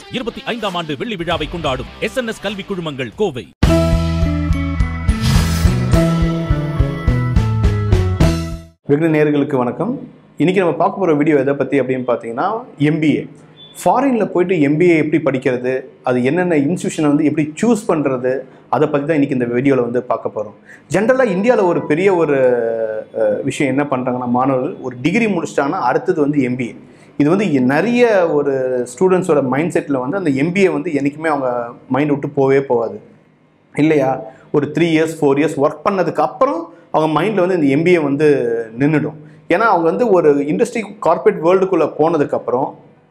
இருபத்தி ஐந்தாம் ஆண்டு வெள்ளி விழாவை கொண்டாடும் எஸ் என் எஸ் கல்வி குழுமங்கள் கோவை வெகு நேர்களுக்கு வணக்கம் இன்றைக்கி நம்ம பார்க்க போகிற வீடியோ எதை பற்றி அப்படின்னு பார்த்தீங்கன்னா எம்பிஏ ஃபாரினில் போயிட்டு எம்பிஏ எப்படி படிக்கிறது அது என்னென்ன இன்ஸ்டியூஷனை வந்து எப்படி சூஸ் பண்ணுறது அதை பற்றி தான் இன்றைக்கி இந்த வீடியோவில் வந்து பார்க்க போகிறோம் ஜென்ரலாக இந்தியாவில் ஒரு பெரிய ஒரு அஹ், விஷயம் என்ன பண்ணுறாங்கன்னா மாணவர்கள் ஒரு டிகிரி முடிச்சிட்டாங்கன்னா அடுத்தது வந்து எம்பிஏ இது வந்து இ- நிறைய ஒரு ஸ்டூடெண்ட்ஸோட மைண்ட் செட்டில் வந்து அந்த எம்பிஏ வந்து என்றைக்குமே அவங்க மைண்ட் விட்டு போகவே போகாது இல்லையா ஒரு three years four years work பண்ணதுக்கு அப்புறம் அவங்க மைண்டில் வந்து இந்த எம்பிஏ வந்து நின்றுடும் ஏன்னா அவங்க வந்து ஒரு இண்டஸ்ட்ரி கார்ப்பரேட் வேர்ல்டுக்குள்ளே போனதுக்கப்புறம்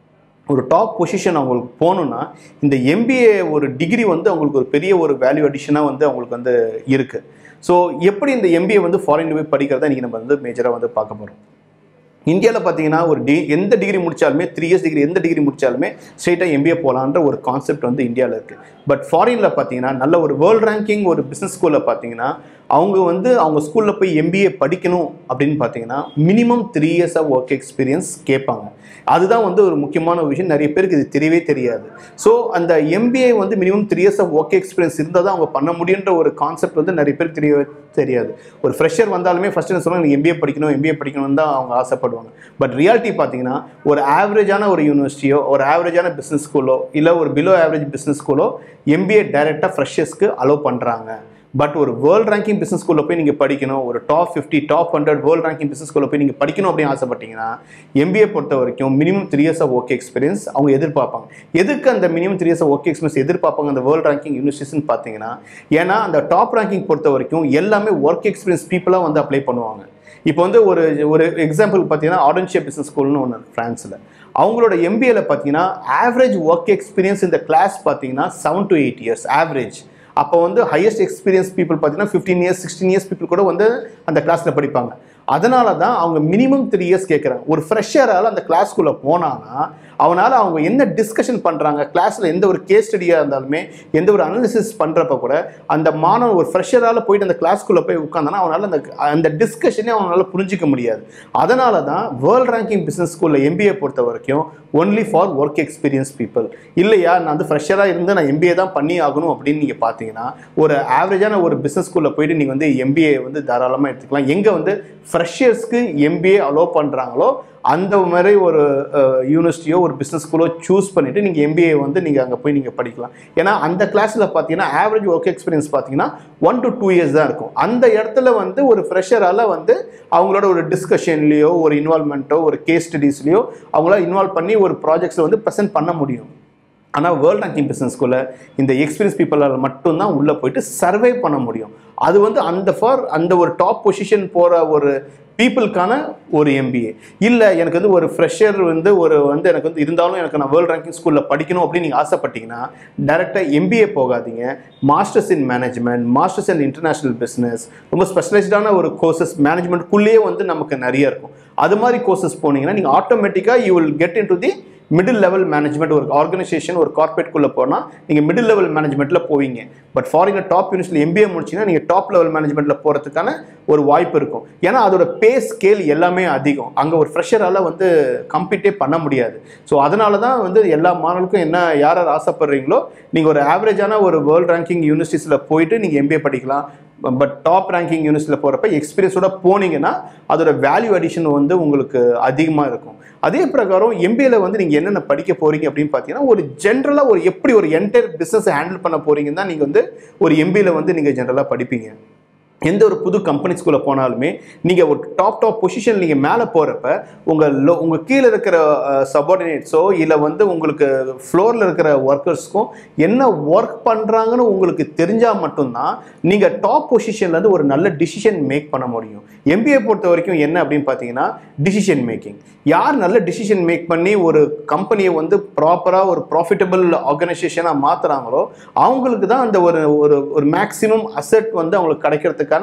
ஒரு டாப் பொசிஷன் அவங்களுக்கு போகணுன்னா இந்த எம்பிஏ ஒரு டிகிரி வந்து அவங்களுக்கு ஒரு பெரிய ஒரு வேல்யூ அடிஷனாக வந்து அவங்களுக்கு வந்து இருக்குது ஸோ எப்படி இந்த எம்பிஏ வந்து ஃபாரின் போய் படிக்கிறதா இன்றைக்கி நம்ம வந்து மேஜராக வந்து பார்க்க போகிறோம் இந்தியாவில் பார்த்தீங்கன்னா ஒரு டி எந்த டிகிரி முடிச்சாலுமே த்ரீ இயர்ஸ் டிகிரி எந்த டிகிரி முடிச்சாலுமே ஸ்ட்ரெயிட்டாக எம்பிஏ போகலான்ற ஒரு கான்செப்ட் வந்து இந்தியாவில் இருக்குது பட் ஃபாரினில் பார்த்தீங்கன்னா நல்ல ஒரு வேர்ல்ட் ரேங்கிங் ஒரு பிஸ்னஸ் ஸ்கூலில் பார்த்தீங்கன்னா அவங்க வந்து அவங்க ஸ்கூலில் போய் எம்பிஏ படிக்கணும் அப்படின்னு பார்த்தீங்கன்னா minimum three years of work experience கேட்பாங்க அதுதான் வந்து ஒரு முக்கியமான ஒரு விஷயம் நிறைய பேருக்கு இது தெரியவே தெரியாது ஸோ அந்த எம்பிஏ வந்து minimum three years of work experience இருந்தால் தான் அவங்க பண்ண முடியுன்ற ஒரு கான்செப்ட் வந்து நிறைய பேருக்கு தெரியவே தெரியாது ஒரு ஃப்ரெஷர் வந்தாலுமே ஃபஸ்ட்டு என்ன சொன்னால் எம்பிஏ படிக்கணும் எம்பிஏ படிக்கணும்னு தான் அவங்க ஆசைப்படுவாங்க பட் ரியாலிட்டி பார்த்தீங்கன்னா ஒரு ஆவரேஜான ஒரு யூனிவர்சிட்டியோ ஒரு ஆவரேஜான பிஸ்னஸ் ஸ்கூலோ இல்லை ஒரு பிலோ ஆவரேஜ் பிஸ்னஸ் ஸ்கூலோ எம்பிஏ டைரெக்டாக ஃப்ரெஷர்ஸ்க்கு அலோவ் பண்ணுறாங்க பட் ஒரு வேர்ல்ட் ரேங்கிங் பிஸ்னஸ் ஸ்கூலில் போய் நீங்கள் படிக்கணும் ஒரு top fifty top hundred world ranking business ஸ்கூலில் போய் நீங்கள் படிக்கணும் அப்படின்னு ஆசைப்பட்டீங்கன்னா எம்பிஏ பொறுத்த வரைக்கும் minimum three years of work experience அவங்க எதிர்பார்ப்பாங்க எதுக்கு அந்த minimum three years of work experience எதிர்பார்ப்பாங்க அந்த வேர்ல்ட் ரேங்கிங் யூனிவர்சிட்டிஸ்னு பார்த்தீங்கன்னா ஏன்னா அந்த டாப் ரேங்கிங் பொறுத்த வரைக்கும் எல்லாமே ஒர்க் எக்ஸ்பீரியன்ஸ் பீப்புளாக வந்து அப்ளை பண்ணுவாங்க இப்போ வந்து ஒரு ஒரு எக்ஸாம்பிள் பார்த்தீங்கன்னா ஆடன்ஷியா பிஸ்னஸ் ஸ்கூல்னு ஒன்று ஃப்ரான்ஸில் அவங்களோட எம்பிஏல பார்த்தீங்கன்னா ஆவரேஜ் ஒர்க் எக்ஸ்பீரியன்ஸ் இந்த கிளாஸ் பார்த்தீங்கன்னா seven to eight years average அப்போ வந்து ஹையஸ்ட் எக்ஸ்பீரியன்ஸ் பீப்புள் பார்த்தீங்கன்னா fifteen years sixteen years people கூட வந்து அந்த கிளாஸில் படிப்பாங்க அதனால தான் அவங்க மினிமம் த்ரீ இயர்ஸ் கேட்குறாங்க ஒரு ஃப்ரெஷரால் அந்த கிளாஸ்க்குள்ளே போனான்னா அவனால் அவங்க என்ன டிஸ்கஷன் பண்ணுறாங்க கிளாஸில் எந்த ஒரு கேஸ் ஸ்டடியாக இருந்தாலுமே எந்த ஒரு அனாலிசிஸ் பண்ணுறப்ப கூட அந்த மாணவன் ஒரு ஃப்ரெஷரால் போயிட்டு அந்த கிளாஸ்க்குள்ளே போய் உட்காந்தானா அவனால் அந்த அந்த டிஸ்கஷனே அவனால் புரிஞ்சிக்க முடியாது அதனால தான் வேர்ல்ட் ரேங்கிங் பிஸ்னஸ் ஸ்கூலில் எம்பிஏ பொறுத்த வரைக்கும் only for work experience people இல்லையா நான் வந்து ஃப்ரெஷராக இருந்து நான் எம்பிஏ தான் பண்ணி ஆகணும் அப்படின்னு நீங்கள் பார்த்தீங்கன்னா ஒரு ஆவரேஜான ஒரு பிஸ்னஸ் ஸ்கூலில் போயிட்டு நீங்கள் வந்து எம்பிஏ வந்து தாராளமாக எடுத்துக்கலாம் எங்கே வந்து ஃப்ரெஷர்ஸ்க்கு எம்பிஏ அலோவ் பண்ணுறாங்களோ அந்த மாதிரி ஒரு யூனிவர்சிட்டியோ ஒரு பிஸ்னஸ் ஸ்கூலோ சூஸ் பண்ணிவிட்டு நீங்கள் எம்பிஏ வந்து நீங்கள் அங்கே போய் நீங்கள் படிக்கலாம் ஏன்னா அந்த கிளாஸில் பார்த்தீங்கன்னா ஆவரேஜ் ஒர்க் எக்ஸ்பீரியன்ஸ் பார்த்தீங்கன்னா ஒன் டு டூ இயர்ஸ் தான் இருக்கும் அந்த இடத்துல வந்து ஒரு ஃப்ரெஷரால் வந்து அவங்களோட ஒரு டிஸ்கஷன்லேயோ ஒரு இன்வால்மெண்ட்டோ ஒரு கேஸ் ஸ்டடீஸ்லையோ அவங்களால இன்வால்வ் பண்ணி ஒரு ப்ராஜெக்ட்ஸை வந்து ப்ரெசென்ட் பண்ண முடியும் ஆனால் வேர்ல்ட் ரேங்கிங் பிஸ்னஸ்குள்ளே இந்த எக்ஸ்பீரியன்ஸ் பீப்புளால் மட்டும்தான் உள்ளே போயிட்டு சர்வை பண்ண முடியும் அது வந்து அந்த ஃபார் அந்த ஒரு டாப் பொசிஷன் போகிற ஒரு பீப்புளுக்கான ஒரு எம்பிஏ இல்லை எனக்கு வந்து ஒரு ஃப்ரெஷர் வந்து ஒரு வந்து எனக்கு வந்து இருந்தாலும் எனக்கு நான் வேர்ல்ட் ரேங்கிங் ஸ்கூலில் படிக்கணும் அப்படின்னு நீங்கள் ஆசைப்பட்டீங்கன்னா டேரெக்டாக எம்பிஏ போகாதீங்க masters in management masters in international business ரொம்ப ஸ்பெஷலைஸ்டான ஒரு கோர்சஸ் மேனேஜ்மெண்ட்குள்ளேயே வந்து நமக்கு நிறைய இருக்கும் அது மாதிரி கோர்சஸ் போனீங்கன்னா நீங்கள் ஆட்டோமேட்டிக்காக you will get into the middle level management ஒரு ஆர்கனைசேஷன் ஒரு கார்பரேட்குள்ளே போனால் நீங்கள் மிடில் லெவல் மேனேஜ்மெண்ட்டில் போவீங்க பட் ஃபாரின் டாப் யூனிவர்சிட்டியில் எம்பிஏ முடிச்சிங்கன்னா நீங்கள் டாப் லெவல் மேனேஜ்மெண்ட்டில் போகிறதுக்கான ஒரு வாய்ப்பு இருக்கும் ஏன்னா அதோட பே ஸ்கேல் எல்லாமே அதிகம் அங்கே ஒரு ஃப்ரெஷரால் வந்து கம்ப்ளீட்டே பண்ண முடியாது ஸோ அதனால தான் வந்து எல்லா மாணவர்களுக்கும் என்ன யார் யார் ஆசைப்படுறீங்களோ நீங்கள் ஒரு ஆவரேஜான ஒரு வேர்ல்ட் ரேங்கிங் யூனிவர்சிட்டிஸில் போயிட்டு நீங்கள் எம்பிஏ படிக்கலாம் பட் டாப் ரேங்கிங் யூனிவர்சிட்டியில் போகிறப்ப எக்ஸ்பீரியன்ஸோட போனீங்கன்னா அதோட வேல்யூ அடிஷன் வந்து உங்களுக்கு அதிகமாக இருக்கும் அதே பிரகாரம் எம்பிஏல வந்து நீங்கள் என்னென்ன படிக்க போறீங்க அப்படின்னு பார்த்தீங்கன்னா ஒரு ஜென்ரலாக ஒரு எப்படி ஒரு என்டையர் பிஸ்னஸ் ஹேண்டில் பண்ண போறீங்கன்னு தான் நீங்கள் வந்து ஒரு எம்பிஏல வந்து நீங்கள் ஜென்ரலாக படிப்பீங்க எந்த ஒரு புது கம்பெனிஸ்குள்ளே போனாலுமே நீங்கள் ஒரு டாப் டாப் பொசிஷன் நீங்கள் மேலே போகிறப்ப உங்கள் லோ உங்கள் கீழே இருக்கிற சபார்டினேட்ஸோ இல்லை வந்து உங்களுக்கு ஃப்ளோரில் இருக்கிற ஒர்க்கர்ஸ்க்கும் என்ன ஒர்க் பண்ணுறாங்கன்னு உங்களுக்கு தெரிஞ்சால் மட்டும்தான் நீங்கள் டாப் பொசிஷன்லேருந்து ஒரு நல்ல டிசிஷன் மேக் பண்ண முடியும் எம்பிஏ பொறுத்த வரைக்கும் என்ன அப்படின்னு பார்த்தீங்கன்னா டிசிஷன் மேக்கிங் யார் நல்ல டிசிஷன் மேக் பண்ணி ஒரு கம்பெனியை வந்து ப்ராப்பராக ஒரு ப்ராஃபிட்டபிள் ஆர்கனைசேஷனாக மாற்றுறாங்களோ அவங்களுக்கு தான் அந்த ஒரு ஒரு ஒரு மேக்ஸிமம் அசெட் வந்து அவங்களுக்கு கிடைக்கிறதுக்கான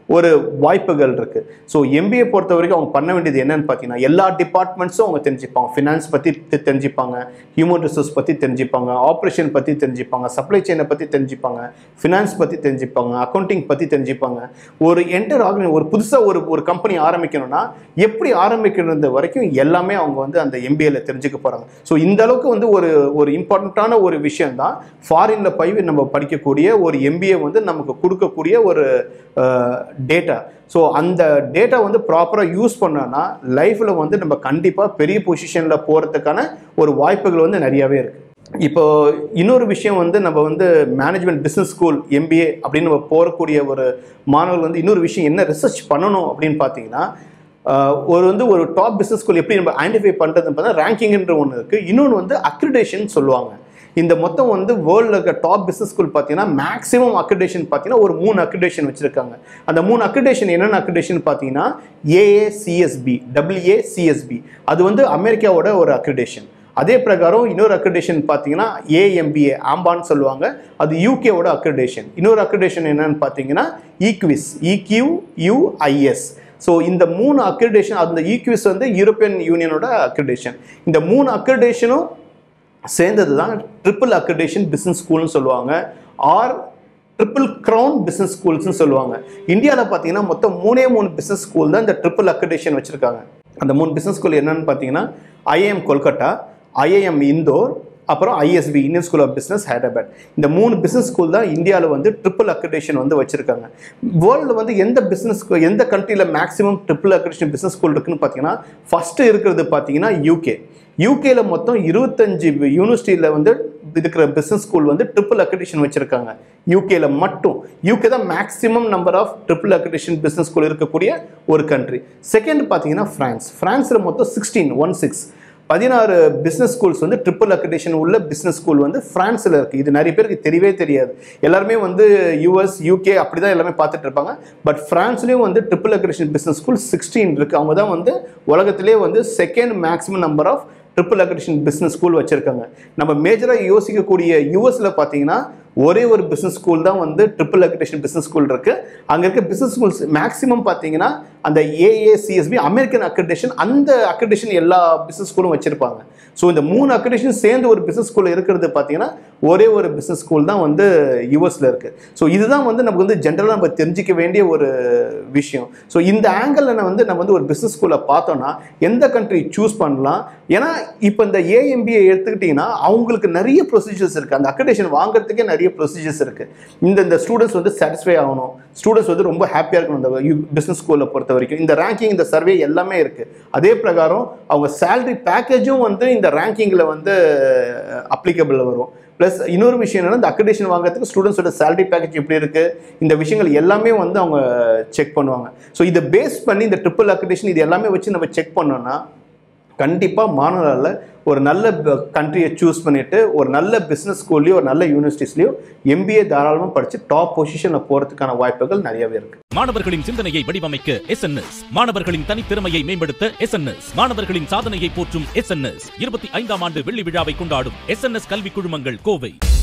ஒரு வாய்ப்புகள் இருக்கு ஸோ எம்பிஏ பொறுத்த வரைக்கும் அவங்க பண்ண வேண்டியது என்னன்னு பார்த்தீங்கன்னா எல்லா டிபார்ட்மெண்ட்ஸும் அவங்க தெரிஞ்சுப்பாங்க ஃபினான்ஸ் பற்றி தெரிஞ்சுப்பாங்க ஹியூமன் ரிசோர்ஸ் பற்றி தெரிஞ்சுப்பாங்க ஆப்ரேஷன் பற்றி தெரிஞ்சுப்பாங்க சப்ளை செயினை பற்றி தெரிஞ்சுப்பாங்க ஃபினான்ஸ் பற்றி தெரிஞ்சுப்பாங்க அக்கௌண்டிங் பற்றி தெரிஞ்சுப்பாங்க ஒரு என்டர் ஆர்கனை ஒரு புதுசாக ஒரு ஒரு கம்பெனி ஆரம்பிக்கணும்னா எப்படி ஆரம்பிக்கிறது வரைக்கும் எல்லாமே அவங்க வந்து அந்த எம்பிஏல தெரிஞ்சுக்க போகிறாங்க ஸோ இந்த அளவுக்கு வந்து ஒரு ஒரு இம்பார்ட்டண்ட்டான ஒரு விஷயம் தான் ஃபாரினில் போய் நம்ம படிக்கக்கூடிய ஒரு எம்பிஏ வந்து நமக்கு கொடுக்கக்கூடிய ஒரு டேட்டா ஸோ அந்த டேட்டா வந்து ப்ராப்பராக யூஸ் பண்ணோன்னா லைஃப்பில் வந்து நம்ம கண்டிப்பாக பெரிய பொசிஷனில் போகிறதுக்கான ஒரு வாய்ப்புகள் வந்து நிறையாவே இருக்குது இப்போ இன்னொரு விஷயம் வந்து நம்ம வந்து மேனேஜ்மெண்ட் பிஸ்னஸ் ஸ்கூல் எம்பிஏ அப்படின்னு நம்ம போகக்கூடிய ஒரு மாணவர்கள் வந்து இன்னொரு விஷயம் என்ன ரிசர்ச் பண்ணணும் அப்படின்னு பார்த்தீங்கன்னா ஆஹ், ஒரு வந்து ஒரு டாப் பிஸ்னஸ் ஸ்கூல் எப்படி நம்ம ஐடென்டிஃபை பண்ணுறதுன்னு பார்த்தா ரேங்கிங்ன்ற ஒன்று இருக்குது இன்னொன்று வந்து அக்ரிடேஷன் சொல்லுவாங்க இந்த மொத்தம் வந்து வேர்ல்டில் இருக்க டாப் பிஸ்னஸ் ஸ்கூல் பார்த்தீங்கன்னா மேக்ஸிமம் அக்ரிடேஷன் பார்த்தீங்கன்னா ஒரு மூணு அக்ரிடேஷன் வச்சுருக்காங்க அந்த மூணு அக்ரிடேஷன் என்னென்ன அக்ரிடேஷன் பார்த்தீங்கன்னா ஏஏசிஎஸ்பி டபிள்யூஏசிஎஸ்பி அது வந்து அமெரிக்காவோட ஒரு அக்ரிடேஷன் அதே பிரகாரம் இன்னொரு அக்ரிடேஷன் பார்த்தீங்கன்னா ஏஎம்பிஏ ஆம்பான்னு சொல்லுவாங்க அது யூகேவோட அக்ரிடேஷன் இன்னொரு அக்ரிடேஷன் என்னன்னு பார்த்தீங்கன்னா ஈக்விஸ் இக்யூ யூஐஎஸ் ஸோ இந்த மூணு அக்ரிடேஷன் அந்த ஈக்விஸ் வந்து யூரோப்பியன் யூனியனோட அக்ரிடேஷன் இந்த மூணு அக்ரிடேஷனும் சேர்ந்தது தான் ட்ரிபிள் அக்ரிடேஷன் பிஸ்னஸ் ஸ்கூல்னு சொல்லுவாங்க ஆர் ட்ரிபிள் க்ரௌன் பிஸ்னஸ் ஸ்கூல்ஸ்னு சொல்லுவாங்க இந்தியாவில் பார்த்தீங்கன்னா மொத்தம் மூணே மூணு பிஸ்னஸ் ஸ்கூல் தான் இந்த ட்ரிபிள் அக்ரிடேஷன் வச்சுருக்காங்க அந்த மூணு பிஸ்னஸ் ஸ்கூல் என்னன்னு பார்த்தீங்கன்னா ஐஏஎம் கொல்கட்டா ஐஏஎம் இந்தோர் அப்புறம் ISB Indian school of business Hyderabad இந்த மூணு பிஸ்னஸ் ஸ்கூல் தான் இந்தியாவில் வந்து ட்ரிபிள் அக்ரிடேஷன் வந்து வச்சிருக்காங்க வேர்ல்டில் வந்து எந்த பிஸ்னஸ் எந்த கண்ட்ரியில் maximum triple accreditation business school இருக்குன்னு பார்த்தீங்கன்னா ஃபஸ்ட்டு இருக்கிறது பார்த்தீங்கன்னா யூகே யூகேல மொத்தம் இருபத்தஞ்சு யூனிவர்சிட்டியில் வந்து இருக்கிற பிஸ்னஸ் ஸ்கூல் வந்து ட்ரிபிள் அக்ரிடேஷன் வச்சிருக்காங்க யூகேல மட்டும் யூகே தான் maximum number of triple accreditation business school இருக்கக்கூடிய ஒரு கண்ட்ரி செகண்ட் பார்த்தீங்கன்னா ஃப்ரான்ஸ் ஃப்ரான்ஸில் மொத்தம் சிக்ஸ்டீன் ஒன் சிக்ஸ் பதினாறு பிஸ்னஸ் ஸ்கூல்ஸ் வந்து ட்ரிபிள் அக்ரிடேஷன் உள்ள பிஸ்னஸ் ஸ்கூல் வந்து ஃப்ரான்ஸில் இருக்குது இது நிறைய பேருக்கு தெரியவே தெரியாது எல்லாருமே வந்து யூஎஸ் யூகே அப்படி தான் எல்லாமே பார்த்துட்டு இருப்பாங்க பட் ஃப்ரான்ஸ்லேயும் வந்து triple accreditation business school sixteen இருக்குது அவங்க தான் வந்து உலகத்திலே வந்து second maximum number of triple accreditation business school வச்சுருக்காங்க நம்ம மேஜராக யோசிக்கக்கூடிய யூஎஸில் பார்த்தீங்கன்னா ஒரே ஒரு பிஸ்னஸ் ஸ்கூல் தான் வந்து ட்ரிபிள் அக்ரிடேஷன் பிஸ்னஸ் ஸ்கூல் இருக்குது அங்கே இருக்க பிஸ்னஸ் ஸ்கூல்ஸ் மேக்ஸிமம் பார்த்தீங்கன்னா அந்த ஏஏசிஎஸ்பி அமெரிக்கன் அக்ரிடேஷன் அந்த அக்ரிடேஷன் எல்லா பிஸ்னஸ் ஸ்கூலும் வச்சுருப்பாங்க ஸோ இந்த மூணு அக்ரிடேஷன் சேர்ந்து ஒரு பிஸ்னஸ் ஸ்கூல் இருக்கிறது பார்த்தீங்கன்னா ஒரே ஒரு பிஸ்னஸ் ஸ்கூல் தான் வந்து யூஎஸில் இருக்குது ஸோ இதுதான் வந்து நமக்கு வந்து ஜென்ரலாக நம்ம தெரிஞ்சிக்க வேண்டிய ஒரு விஷயம் ஸோ இந்த ஆங்கிளில் வந்து நம்ம வந்து ஒரு பிஸ்னஸ் ஸ்கூலை பார்த்தோம்னா எந்த கண்ட்ரி சூஸ் பண்ணலாம் ஏன்னா இப்போ இந்த ஏஎம்பிஏ எடுத்துக்கிட்டிங்கன்னா அவங்களுக்கு நிறைய ப்ரொசீஜர்ஸ் இருக்குது அந்த அக்ரிடேஷன் வாங்குறதுக்கே நிறைய ப்ரொசீஜர்ஸ் இருக்குது இந்த இந்த ஸ்டூடெண்ட்ஸ் வந்து சாட்டிஸ்ஃபை ஆகணும் ஸ்டூடெண்ட்ஸ் வந்து ரொம்ப ஹாப்பியாக இருக்கணும் இந்த பிஸ்னஸ் ஸ்கூலை பொறுத்த வரைக்கும் இந்த ரேங்கிங் இந்த சர்வே எல்லாமே இருக்குது அதே பிரகாரம் அவங்க சேலரி பேக்கேஜும் வந்து இந்த ரேங்கிங்கில் வந்து அப்ளிகபிள் வரும் ப்ளஸ் இன்னொரு விஷயம் என்னன்னா இந்த அக்ரிடேஷன் வாங்குறதுக்கு ஸ்டூடெண்ட்ஸோட சேலரி பேக்கேஜ் எப்படி இருக்குது இந்த விஷயங்கள் எல்லாமே வந்து அவங்க செக் பண்ணுவாங்க ஸோ இதை பேஸ் பண்ணி இந்த ட்ரிபிள் அக்ரிடேஷன் இது எல்லாமே வச்சு நம்ம செக் பண்ணோம்னா கண்டிப்பாக மாணவரால் ஒரு நல்ல கண்ட்ரியை சூஸ் பண்ணிட்டு ஒரு நல்ல பிஸ்னஸ் ஸ்கூல்லையோ ஒரு நல்ல யூனிவர்சிட்டிஸ்லையோ எம்பிஏ தாராளமாக படித்து டாப் பொசிஷனில் போகிறதுக்கான வாய்ப்புகள் நிறையவே இருக்குது மாணவர்களின் சிந்தனையை வடிவமைக்க எஸ் மாணவர்களின் தனித்திறமையை மேம்படுத்த எஸ் மாணவர்களின் சாதனையை போற்றும் எஸ் இருபத்தி ஐந்தாம் ஆண்டு வெள்ளி விழாவை கொண்டாடும் எஸ் கல்வி குழுமங்கள் கோவை